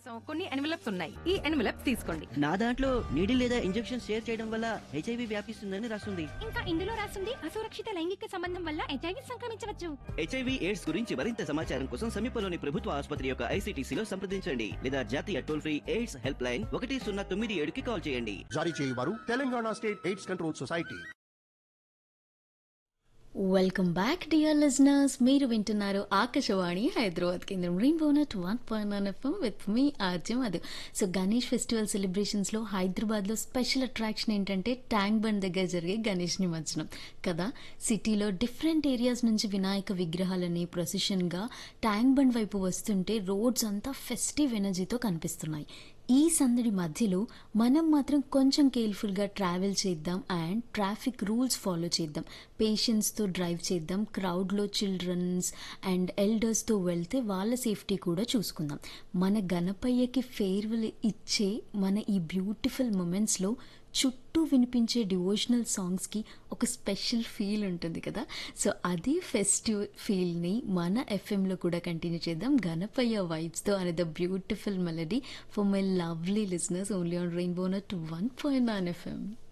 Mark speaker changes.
Speaker 1: కోసం కొన్ని ఎన్వలప్స్ ఉన్నాయి ఈ ఎన్వలప్స్ తీసుకోండి
Speaker 2: నా దాంట్లో నీడిల్ లేదా ఇంజెక్షన్ షేర్ చేయడం వల్ల హెచ్ఐవి వ్యాపిస్తుందని రాస్తుంది
Speaker 3: ఇంకా ఇందులో రాసింది అసురక్షిత లైంగిక సంబంధం వల్ల హెచ్ఐవి సంక్రమించవచ్చు
Speaker 2: హెచ్ఐవి ఎయిడ్స్ గురించి మరింత సమాచారం కోసం సమీపంలోని ప్రభుత్వ ఆసుపత్రి యొక్క ఐసీటీసీలో సంప్రదించండి లేదా జాతీయ toll free AIDS helpline ఒకటి సున్నా తొమ్మిది ఏడుకి కాల్ చేయండి
Speaker 4: జారీ చేయవారు Telangana state AIDS control society
Speaker 5: welcome back dear listeners మీరు వింటున్నారు ఆకాశవాణి హైదరాబాద్ కేంద్రం rainbow nought one point nine FM with మీ ఆర్జం అది సో గణేష్ ఫెస్టివల్ సెలబ్రేషన్స్లో హైదరాబాద్లో స్పెషల్ అట్రాక్షన్ ఏంటంటే ట్యాంక్ బండ్ దగ్గర జరిగే గణేష్ నిమజ్జనం కదా సిటీలో డిఫరెంట్ ఏరియాస్ నుంచి వినాయక విగ్రహాలని ప్రొసెషన్గా ట్యాంక్ బండ్ వైపు వస్తుంటే రోడ్స్ అంతా ఫెస్టివ్ ఎనర్జీతో కనిపిస్తున్నాయి ఈ సందడి మధ్యలో మనం మాత్రం కొంచెం కేర్ఫుల్గా ట్రావెల్ చేద్దాం అండ్ ట్రాఫిక్ రూల్స్ ఫాలో చేద్దాం పేషెన్స్తో డ్రైవ్ చేద్దాం క్రౌడ్లో చిల్డ్రన్స్ అండ్ ఎల్డర్స్తో వెళ్తే వాళ్ళ సేఫ్టీ కూడా చూసుకుందాం మన గణపయ్యకి ఫేర్వెల్ ఇచ్చే మన ఈ బ్యూటిఫుల్ మూమెంట్స్లో చుట్టూ వినిపించే డివోషనల్ సాంగ్స్కి ఒక స్పెషల్ ఫీల్ ఉంటుంది కదా సో అది ఫెస్టివ్ ఫీల్ని మన ఎఫ్ఎంలో కూడా కంటిన్యూ చేద్దాం గణపయ్య వైబ్స్తో అనే the beautiful melody for my lovely listeners only on rainbow nought one point nine FM